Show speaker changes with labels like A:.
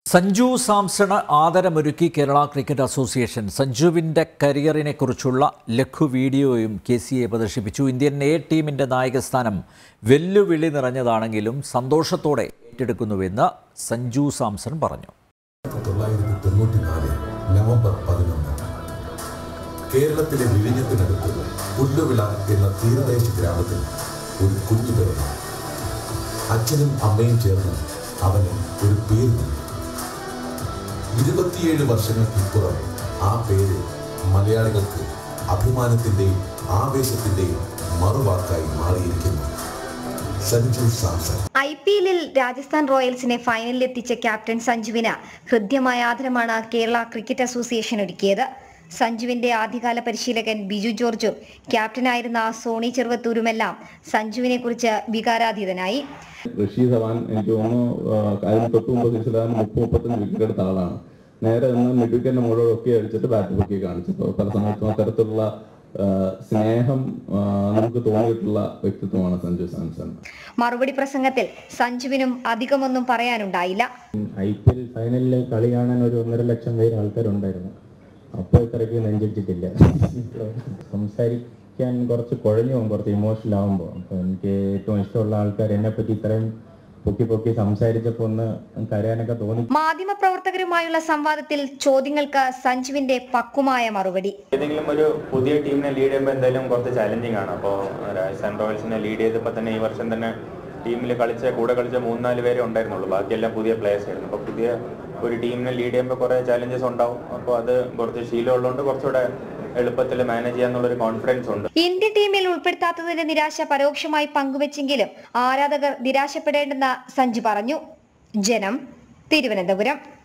A: സഞ്ജു സാംസണ് ആദരമൊരുക്കി Kerala cricket association സഞ്ജുവിൻ്റെ കരിയറിനെ കുറിച്ചുള്ള ലഘു വീഡിയോയും കെ സി എ പ്രദർശിപ്പിച്ചു ഇന്ത്യൻ എ ടീമിൻ്റെ നായകസ്ഥാനം വെല്ലുവിളി നിറഞ്ഞതാണെങ്കിലും സന്തോഷത്തോടെ ഏറ്റെടുക്കുന്നുവെന്ന് സഞ്ജു സാംസൺ പറഞ്ഞു
B: തൊള്ളായിരത്തി തൊണ്ണൂറ്റിനാല് നവംബർ പതിനൊന്ന് കേരളത്തിലെ വിഴിഞ്ഞത്തിനടുത്ത് പുല്ലുവിള എന്ന തീരദേശ ഗ്രാമത്തിൽ ഒരു കുഞ്ഞു പിറന്നു അച്ഛനും അമ്മയും ചേർന്ന് അവന് ഒരു പേര് നൽകി ഇരുപത്തിയേഴ് വർഷങ്ങൾക്കിപ്പുറം ആ പേര് മലയാളികൾക്ക് അഭിമാനത്തിന്റെയും ആവേശത്തിന്റെയും മറുവാക്കായി മാറിയിരിക്കുന്നു സഞ്ജു സാംസൺ
C: ഐ പി എല്ലിൽ രാജസ്ഥാൻ റോയൽസിനെ ഫൈനലിൽ എത്തിച്ച ക്യാപ്റ്റൻ സഞ്ജുവിന് ഹൃദ്യമായ ആദരമാണ് കേരള ക്രിക്കറ്റ് അസോസിയേഷൻ ഒരുക്കിയത് സഞ്ജുവിന്റെ ആദ്യകാല പരിശീലകൻ ബിജു ജോർജും ക്യാപ്റ്റനായിരുന്ന സോണി ചെറുവത്തൂരുമെല്ലാം സഞ്ജുവിനെ കുറിച്ച് വികാരാധീതനായി
D: റഷീദ് ധവാൻ എനിക്ക് തോന്നുന്നു ആ, അതിന് തൊട്ട് മുമ്പ് സിൽസിലാൻ മുപ്പത് മുപ്പത്തഞ്ച് വിക്കറ്റ് എടുത്ത ആളാണ് നേരെ നിന്ന് മിഡ് വിക്കറ്റിന്റെ മുകളിൽ ഒക്കെ അടിച്ചിട്ട് ബാറ്റ് പൊക്കി കാണിച്ചു അപ്പോൾ പല സമയത്തും അത്തരത്തിലുള്ള ആ, സ്നേഹം ആ, നമുക്ക് തോന്നിയിട്ടുള്ള വ്യക്തിത്വമാണ് സഞ്ജു സാംസൺ
C: മറുപടി പ്രസംഗത്തിൽ സഞ്ജുവിനും അധികമൊന്നും പറയാനുണ്ടായില്ല
E: ഐ പി എൽ ഫൈനലിൽ കളി കാണാൻ ഒരു ഒന്നര ലക്ഷം പേര് ആൾക്കാരുണ്ടായിരുന്നു അപ്പോൾ ഇത്രയ്ക്ക് നെഞ്ചിട്ടിട്ടില്ല സംസാരിക്കാൻ കുറച്ച് കുഴഞ്ഞു പോകും കുറച്ച് ഇമോഷണൽ ആകുമ്പോൾ അപ്പോൾ എനിക്ക് ഏറ്റവും ഇഷ്ടമുള്ള ആൾക്കാർ എന്നെ പറ്റി ഇത്രയും പൊക്കി പൊക്കി സംസാരിച്ചപ്പോൾ ഒന്ന് കരയാനൊക്കെ തോന്നി
C: മാധ്യമപ്രവർത്തകരുമായുള്ള സംവാദത്തിൽ ചോദ്യങ്ങൾക്ക് സഞ്ജുവിന്റെ പക്വമായ മറുപടി
F: ഏതെങ്കിലും ഒരു പുതിയ ടീമിനെ ലീഡ് ചെയ്യുമ്പോൾ എന്തായാലും കുറച്ച് ചാലഞ്ചിങ് ആണ് അപ്പോൾ രാജസ്ഥാൻ റോയൽസിനെ ലീഡ് ചെയ്തപ്പോൾ തന്നെ ഈ വർഷം തന്നെ ടീമിൽ കളിച്ച കൂടെ കളിച്ച മൂന്നാല് പേരെ ഉണ്ടായിരുന്നുള്ളൂ ബാക്കിയെല്ലാം പുതിയ പ്ലേയേഴ്സ് ആയിരുന്നു അപ്പോൾ പുതിയ ഒരു ടീമിനെ ലീഡ് ചെയ്യുമ്പോൾ കുറേ ചാലഞ്ചസ് ഉണ്ടാവും അപ്പോൾ അത് കുറച്ച് ശീലമുള്ളതുകൊണ്ട് കുറച്ചുകൂടെ എളുപ്പത്തിൽ മാനേജ് ചെയ്യാന്നുള്ളൊരു കോൺഫിഡൻസ് ഉണ്ട്
C: ഇന്ത്യൻ ടീമിൽ ഉൾപ്പെടുത്താത്തതിന്റെ നിരാശ പരോക്ഷമായി പങ്കുവച്ചെങ്കിലും ആരാധകർ നിരാശപ്പെടേണ്ടെന്ന് സഞ്ജു പറഞ്ഞു ജനം തിരുവനന്തപുരം